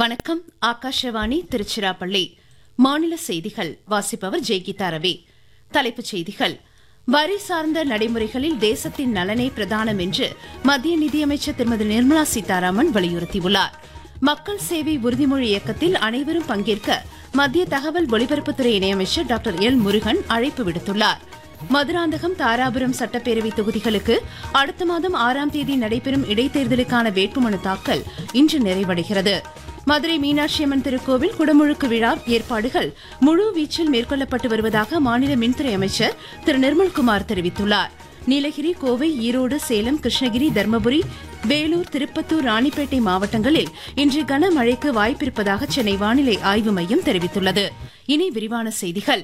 வணக்கம் ஆகாஷவாணி திருச்சிராப்பள்ளி மாநில செய்திகள் வாசிப்பவர் ஜெய்கீதா ரவி தலைப்புச் செய்திகள் வரி சார்ந்த நடைமுறைகளில் தேசத்தின் நலனே பிரதானம் என்று மத்திய நிதியமைச்சர் திருமதி நிர்மலா சீதாராமன் வலியுறுத்தியுள்ளார் மக்கள் சேவை உறுதிமொழி இயக்கத்தில் அனைவரும் பங்கேற்க மத்திய தகவல் ஒலிபரப்புத்துறை இணையமைச்சர் டாக்டர் எல் முருகன் அழைப்பு விடுத்துள்ளார் மதுராந்தகம் தாராபுரம் சட்டப்பேரவை தொகுதிகளுக்கு அடுத்த மாதம் ஆறாம் தேதி நடைபெறும் இடைத்தேர்தலுக்கான வேட்புமனு தாக்கல் இன்று நிறைவடைகிறது மதுரை மீனாட்சியம்மன் திருக்கோவில் குடமுழுக்கு விழா ஏற்பாடுகள் முழு வீச்சில் மேற்கொள்ளப்பட்டு வருவதாக மாநில மின்துறை அமைச்சர் திரு நிர்மல்குமார் தெரிவித்துள்ளார் நீலகிரி கோவை ஈரோடு சேலம் கிருஷ்ணகிரி தர்மபுரி வேலூர் திருப்பத்தூர் ராணிப்பேட்டை மாவட்டங்களில் இன்று கனமழைக்கு வாய்ப்பிருப்பதாக சென்னை வானிலை ஆய்வு மையம் தெரிவித்துள்ளது இனி விரிவான செய்திகள்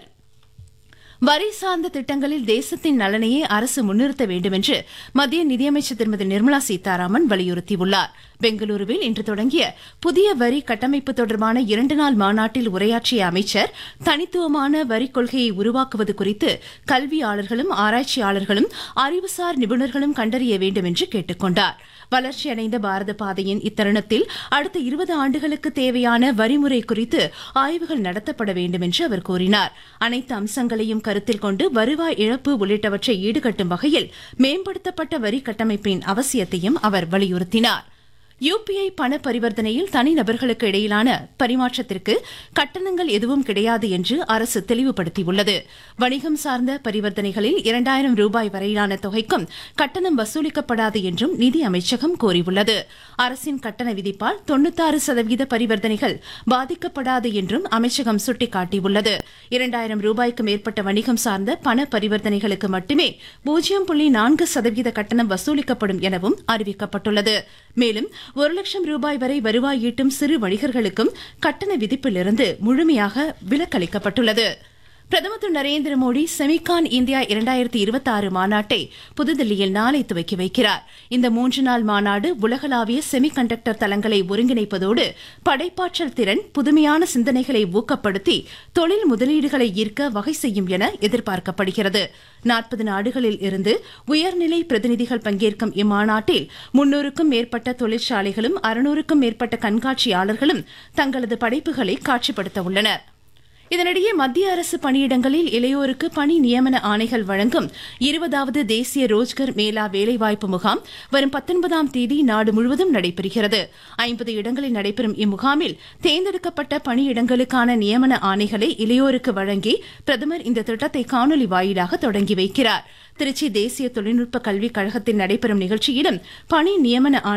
வரி சார்ந்த திட்டங்களில் தேசத்தின் நலனையே அரசு முன்னிறுத்த வேண்டும் என்று மத்திய நிதியமைச்சர் திருமதி நிர்மலா சீதாராமன் வலியுறுத்தியுள்ளார் பெங்களூருவில் இன்று தொடங்கிய புதிய வரி கட்டமைப்பு தொடர்பான இரண்டு நாள் மாநாட்டில் உரையாற்றிய அமைச்சர் தனித்துவமான வரிக் கொள்கையை உருவாக்குவது குறித்து கல்வியாளர்களும் ஆராய்ச்சியாளர்களும் அறிவுசார் நிபுணர்களும் கண்டறிய வேண்டும் என்று கேட்டுக் கொண்டார் வளர்ச்சியடைந்த பாரத பாதையின் இத்தருணத்தில் அடுத்த இருபது ஆண்டுகளுக்கு தேவையான வரிமுறை குறித்து ஆய்வுகள் நடத்தப்பட வேண்டும் என்று அவர் கூறினார் அனைத்து அம்சங்களையும் கருத்தில் கொண்டு வருவாய் இழப்பு உள்ளிட்டவற்றை ஈடுகட்டும் வகையில் மேம்படுத்தப்பட்ட வரி கட்டமைப்பின் அவசியத்தையும் அவர் வலியுறுத்தினார் யுபிஐ பண பரிவர்த்தனையில் தனிநபர்களுக்கு இடையிலான பரிமாற்றத்திற்கு கட்டணங்கள் எதுவும் கிடையாது என்று அரசு தெளிவுபடுத்தியுள்ளது வணிகம் சார்ந்த பரிவர்த்தனைகளில் இரண்டாயிரம் ரூபாய் வரையிலான தொகைக்கும் கட்டணம் வசூலிக்கப்படாது என்றும் நிதி அமைச்சகம் கூறியுள்ளது அரசின் கட்டண விதிப்பால் தொண்ணூத்தாறு சதவீத பரிவர்த்தனைகள் பாதிக்கப்படாது என்றும் அமைச்சகம் சுட்டிக்காட்டியுள்ளது இரண்டாயிரம் ரூபாய்க்கு மேற்பட்ட வணிகம் சார்ந்த பண பரிவர்த்தனைகளுக்கு மட்டுமே பூஜ்ஜியம் புள்ளி நான்கு சதவீத கட்டணம் வசூலிக்கப்படும் எனவும் அறிவிக்கப்பட்டுள்ளது மேலும் ஒரு லட்சம் ரூபாய் வரை வருவாய் ஈட்டும் சிறு வணிகர்களுக்கும் கட்டண விதிப்பிலிருந்து முழுமையாக விலக்களிக்கப்பட்டுள்ளது பிரதமர் திரு நரேந்திர மோடி செமிகான் இந்தியா இரண்டாயிரத்தி இருபத்தி ஆறு மாநாட்டை புதுதில்லியில் நாளை துவக்கி வைக்கிறார் இந்த மூன்று நாள் மாநாடு உலகளாவிய செமிகண்டக்டர் தளங்களை ஒருங்கிணைப்பதோடு படைப்பாற்றல் திறன் புதுமையான சிந்தனைகளை ஊக்கப்படுத்தி தொழில் முதலீடுகளை ஈர்க்க வகை செய்யும் என எதிர்பார்க்கப்படுகிறது நாற்பது நாடுகளில் இருந்து உயர்நிலை பிரதிநிதிகள் பங்கேற்கும் இம்மாநாட்டில் முன்னூறுக்கும் மேற்பட்ட தொழிற்சாலைகளும் அறுநூறுக்கும் மேற்பட்ட கண்காட்சியாளர்களும் தங்களது படைப்புகளை காட்சிப்படுத்த உள்ளனா் இதனிடையே மத்திய அரசு பணியிடங்களில் இளையோருக்கு பணி நியமன ஆணைகள் வழங்கும் இருபதாவது தேசிய ரோஜ்கர் மேளா வேலைவாய்ப்பு முகாம் வரும் பத்தொன்பதாம் தேதி நாடு முழுவதும் நடைபெறுகிறது ஐம்பது இடங்களில் நடைபெறும் இம்முகாமில் தேர்ந்தெடுக்கப்பட்ட பணியிடங்களுக்கான நியமன ஆணைகளை இளையோருக்கு வழங்கி பிரதமர் இந்த திட்டத்தை காணொலி வாயிலாக தொடங்கி வைக்கிறார் திருச்சி தேசிய தொழில்நுட்ப கல்விக் கழகத்தில் நடைபெறும் நிகழ்ச்சியிலும் பணி நியமன ஆணை